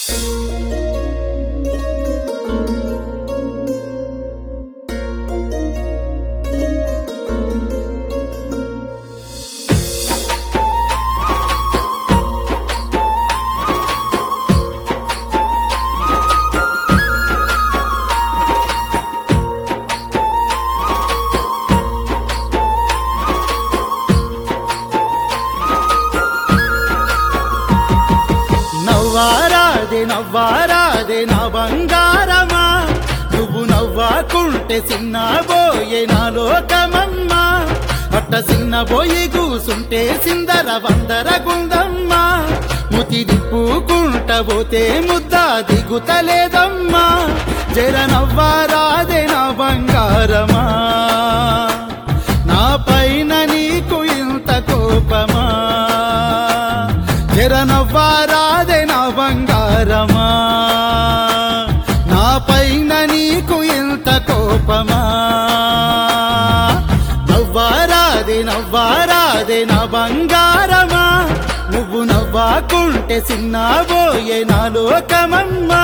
నవ్వారాదే నవ్వారాదే నా బంగారమా నువ్వు నవ్వాకుంటే చిన్నబోయే నా లోకమమ్మా అట్ట చిన్నబోయి కూసుంటే సిందర వందర గుందమ్మా ముతి దిప్పుకుంట పోతే ముద్ద దిగుతలేదమ్మా జర నవ్వారాదే నా బంగారమా నా పైన నీకు ఇంత కోపమా జర నవ్వారాదే నా బంగారమా నా పైన నీకు ఇంత కోపమా నవ్వారాదే నవ్వారాదే నా బంగారమా నువ్వు నవ్వాకుంటే చిన్నబోయే నా లోకమమ్మా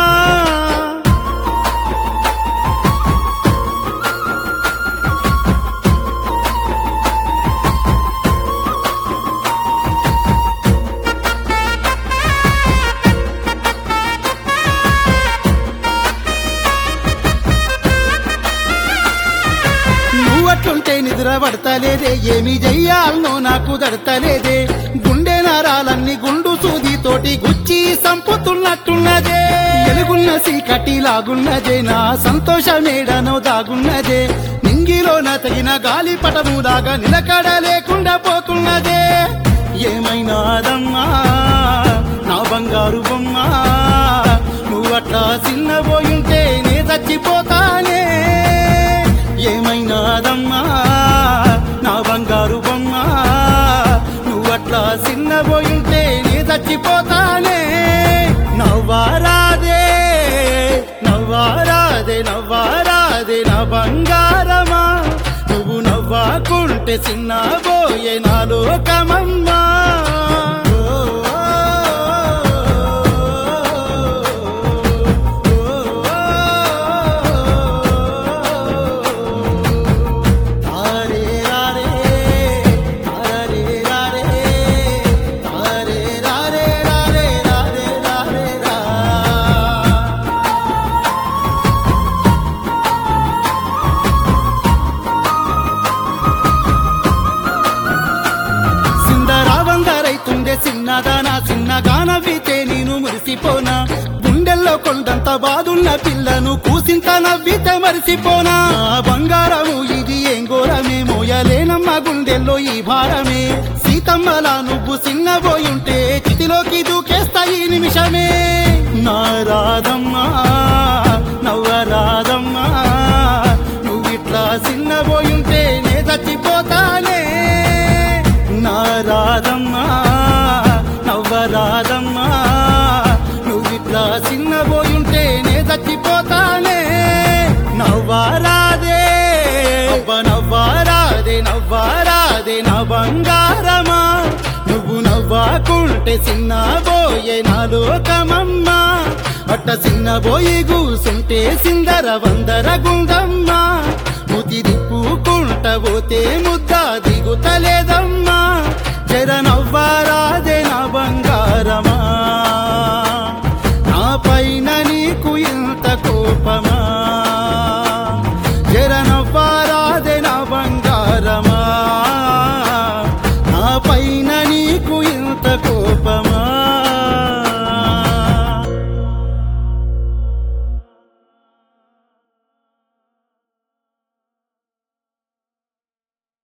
నువ్వట్లుంటే నిద్ర పడతలేదే ఏమి చెయ్యాలనో నాకు దడతలేదే గుండె నరాలన్నీ గుండు సూదితోటి గుచ్చి సంపుతున్నట్టున్నదే ఎలుగున్న సీకటి లాగున్నదే నా సంతోషమేడనో దాగున్నదే నింగిలోన తగిన గాలి పటములాగా నిలకడ లేకుండా పోతున్నదే ఏమైనాదమ్మా నా బంగారు బొమ్మ నువ్వట్లా చిన్నబోయుంటే నే చచ్చిపోతానే ఏమైనాదమ్మా నా బంగారు బొమ్మ నువ్వట్లా చిన్నబోయుంటే నీ చచ్చిపోతానే నవ్వారాదే నవ్వారాదే నవ్వారాదే నా బంగారమా నువ్వు నవ్వాకుంటే చిన్నబోయే నా లోకమమ్మా తారే రారే తారే రారే తారే రారే రారే రారే రారే రా సిందరావందరైతుండే చిన్నదానా చిన్నగాన వీతే నేను మురిసిపోనా గుండెల్లో కొండంత బాదున్న పిల్లను కూసింత నవ్వితే మరిసిపోనా ఆ బంగారము ఇది ఏం ఘోరమే మోయలేనమ్మ గుండెల్లో ఈ భారమే సీతమ్మలా నువ్వు చిన్నబోయుంటే చితిలోకి దూకేస్తా ఈ నిమిషమే నా రాధమ్మా నవ్వరాదమ్మా నువ్విట్లా చిన్నబోయుంటే నే చచ్చిపోతానే నా రాధమ్మా నవ్వరాదమ్మా నువ్విట్లా చిన్నబోయుంటే నే చచ్చిపోతానే నవ్వారాదే అవ్వ నవ్వారాదే నవ్వారాదే నా బంగారమా నువ్వు నవ్వాకుంటే చిన్నబోయే నా లోకమమ్మా అట్ట చిన్నబోయి కూసుంటే సిందర వందర గుండమ్మా ముతి దిప్పుకుంట పోతే ముద్ద దిగుతలేదమ్మా జర నవ్వారాదే నా బంగారమా